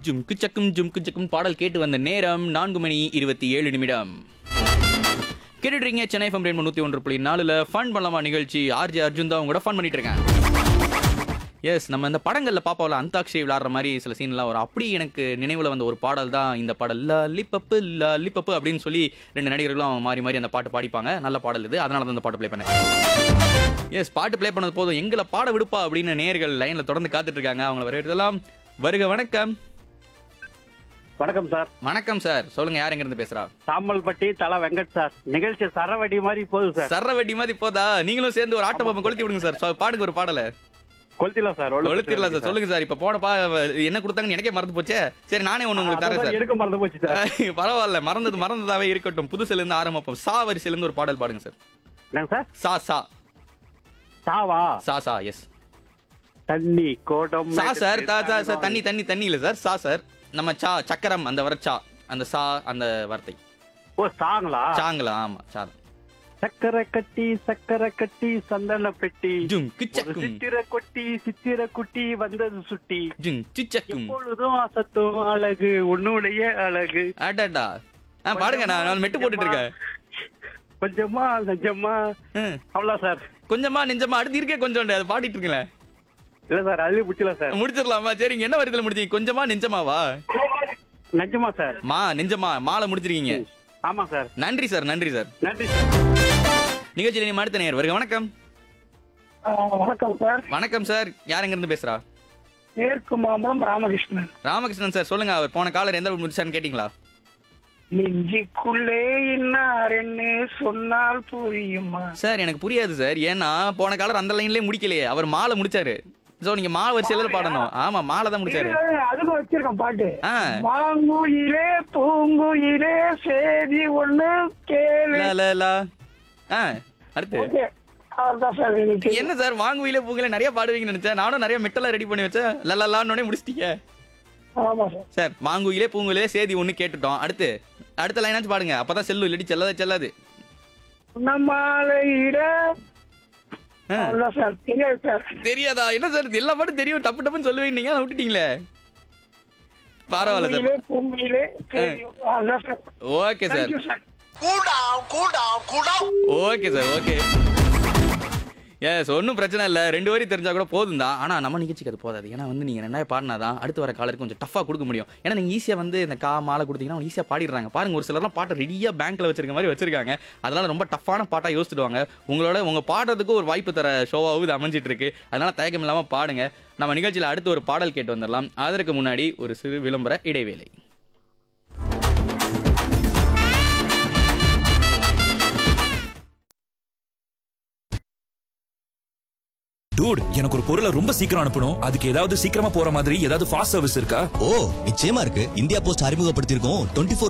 ஜும்கு சக்கும் ஜும்கு சக்கும் பாடல் கேட்டு வந்த நேரம் நான்கு மணி இருபத்தி ஏழு நிமிடம் கேட்டுடுறீங்க சென்னை ஃபம் ரெண்டு நூற்றி ஒன்று புள்ளி நாலுல ஃபன் பண்ணலாமா நிகழ்ச்சி ஆர்ஜே அர்ஜுன் தான் கூட ஃபன் பண்ணிட்டு இருக்கேன் எஸ் நம்ம இந்த படங்களில் பாப்பாவில் அந்தாக்ஷரி விளாடுற மாதிரி சில சீன்லாம் வரும் அப்படி எனக்கு நினைவில் வந்த ஒரு பாடல் தான் இந்த பாடல் லிப்பப்பு லிப்பப்பு அப்படின்னு சொல்லி ரெண்டு நடிகர்களும் மாறி மாறி அந்த பாட்டு பாடிப்பாங்க நல்ல பாடல் இது அதனால தான் அந்த பாட்டு ப்ளே பண்ணேன் எஸ் பாட்டு ப்ளே பண்ணது போதும் எங்களை பாட விடுப்பா அப்படின்னு நேர்கள் லைன்ல தொடர்ந்து காத்துட்டு இருக்காங்க அவங்கள வரவேற்கலாம் வருக வணக்கம் வணக்கம் சார் வணக்கம் சார் சொல்லுங்க யார் எங்க இருந்து பேசுறா சாம்பல்பட்டி தலா வெங்கட் சார் நிகழ்ச்சி சரவடி மாதிரி போகுது சார் சர்ற வெட்டி மாதிரி போதா நீங்களும் சேர்ந்து ஒரு ஆட்ட பாப்பம் கொளுத்தி விடுங்க சார் சொ- பாடுங்க ஒரு பாடல கொளுத்திலாம் சார் கொளுத்திடலாம் சார் சொல்லுங்க சார் இப்ப போன பா என்ன கொடுத்தாங்கன்னு எனக்கே மறந்து போச்சே சரி நானே ஒண்ணு உங்களுக்கு தரேன் சார் எடுக்க மறந்து போச்சு சார் பரவாயில்ல மறந்தது மறந்ததாவே இருக்கட்டும் புதுசுல இருந்து ஆரம்பிப்போம் சா வரிசையில இருந்து ஒரு பாடல் பாடுங்க சார் என்னங்க சார் சா சா சாவா சா சா எஸ் தண்ணி கோடம் சா சார் தா சா சார் தண்ணி தண்ணி தண்ணி இல்ல சார் சா சார் நம்ம சா சக்கரம் அந்த வர சா அந்த சா அந்த வார்த்தை ஓ சாங்களா சாங்களா ஆமா சா சக்கரை கட்டி சக்கரை கட்டி சந்தன பெட்டி ஜும் ஒரு கிச்சக்கும் சித்திர கொட்டி சித்திர குட்டி வந்தது சுட்டி ஜும் சிச்சக்கும் எப்பொழுதும் அசத்தும் அழகு உன்னுடைய அழகு அடடா ஆ பாடுங்க நான் நான் மெட்டு போட்டுட்டு இருக்கேன் கொஞ்சமா நெஞ்சமா ம். அவ்வளோ சார் கொஞ்சமா நெஞ்சமா அடுத்து இருக்கே கொஞ்சம் அதை பாடிட்டு இருக்கீங்களே இல்ல சார் அதுலயே பிடிச்சல சார் முடிச்சிடலாமா சரிங்க என்ன வருதுல முடிச்சீங்க கொஞ்சமா நெஞ்சமாவா நெஞ்சமா சார் மா நெஞ்சமா மாலை முடிச்சிருக்கீங்க ஆமா சார் நன்றி சார் நன்றி சார் நன்றி சார் நிகழ்ச்சியில் நீ அடுத்த நேர் வருக வணக்கம் வணக்கம் சார் வணக்கம் சார் யார் எங்க இருந்து பேசுறா மேற்கு மாம்பலம் ராமகிருஷ்ணன் ராமகிருஷ்ணன் சார் சொல்லுங்க அவர் போன காலர் எந்த முடிச்சான்னு கேட்டீங்களா நெஞ்சிக்குள்ளே இன்னார் என்ன சொன்னால் புரியுமா சார் எனக்கு புரியாது சார் ஏன்னா போன காலர் அந்த லைன்லயே முடிக்கலையே அவர் மாலை முடிச்சாரு சோ நீங்க மாலை வரிசையில தான் பாடணும் ஆமா மாலை தான் முடிச்சாரு அதுக்கு வச்சிருக்கேன் பாட்டு ஆ மாங்குயிலே பூங்குயிலே சேதி ஒண்ணு கேளு லா, லா, லா. ஆ அடுத்து ஓகே அதான் சார் எனக்கு என்ன சார் வாங்குவில பூங்கல நிறைய பாடுவீங்கன்னு நினைச்சேன் நானும் நிறைய மெட்டலா ரெடி பண்ணி வச்சேன் லல்லான்னு முடிச்சிட்டீங்க ஆமா சார் சார் மாங்குயிலே பூங்குயிலே சேதி ஒண்ணு கேட்டுட்டோம் அடுத்து அடுத்த லைனாச்சும் பாடுங்க அப்பதான் செல்லு இல்லாட்டி செல்லாத செல்லாது நம்மாலையிட ஆ. அதான் சார் தெரியாது சார் தெரியாதா என்ன சார் எல்லா பாட்டும் தெரியும் டப்பு டப்புன்னு சொல்லுவீங்க நீங்க அதை விட்டுட்டீங்களே பரவாயில்ல சார் பூங்குயிலே பூங்குயிலே சேதி அதான் sir okay sir thank you sir okay sir okay yes ஒன்றும் பிரச்சனை இல்லை ரெண்டு வரி தெரிஞ்சா கூட போதும் தான் ஆனால் நம்ம நிகழ்ச்சிக்கு அது போதாது ஏன்னா வந்து நீங்கள் ரெண்டாயிரம் பாடினாதான் அடுத்து வர காலருக்கு கொஞ்சம் டஃபாக கொடுக்க முடியும் ஏன்னா நீங்கள் ஈஸியாக வந்து இந்த கா மாலை கொடுத்தீங்கன்னா அவங்க ஈஸியாக பாடிடுறாங்க பாருங்க ஒரு சிலர்லாம் பாட்டை ரெடியாக பேங்க்கில் வச்சிருக்க மாதிரி வச்சிருக்காங்க அதனால ரொம்ப டஃப்பான பாட்டாக யோசிச்சுடுவாங்க உங்களோட உங்கள் பாடுறதுக்கு ஒரு வாய்ப்பு தர ஷோவாகவும் இது அமைஞ்சிட்டு இருக்கு அதனால தயக்கம் இல்லாமல் பாடுங்க நம்ம நிகழ்ச்சியில் அடுத்து ஒரு பாடல் கேட்டு வந்துடலாம் அதற்கு முன்னாடி ஒரு சிறு விளம்பர இடைவேளை டூட் எனக்கு ஒரு பொருளை ரொம்ப சீக்கிரம் அனுப்பணும் அதுக்கு ஏதாவது சீக்கிரமா போற மாதிரி ஏதாவது ஃபாஸ்ட் சர்வீஸ் இருக்கா ஓ நிச்சயமா இருக்கு இந்தியா போஸ்ட் அறிமுகப்படுத்தியிருக்கோம் டுவெண்ட்டி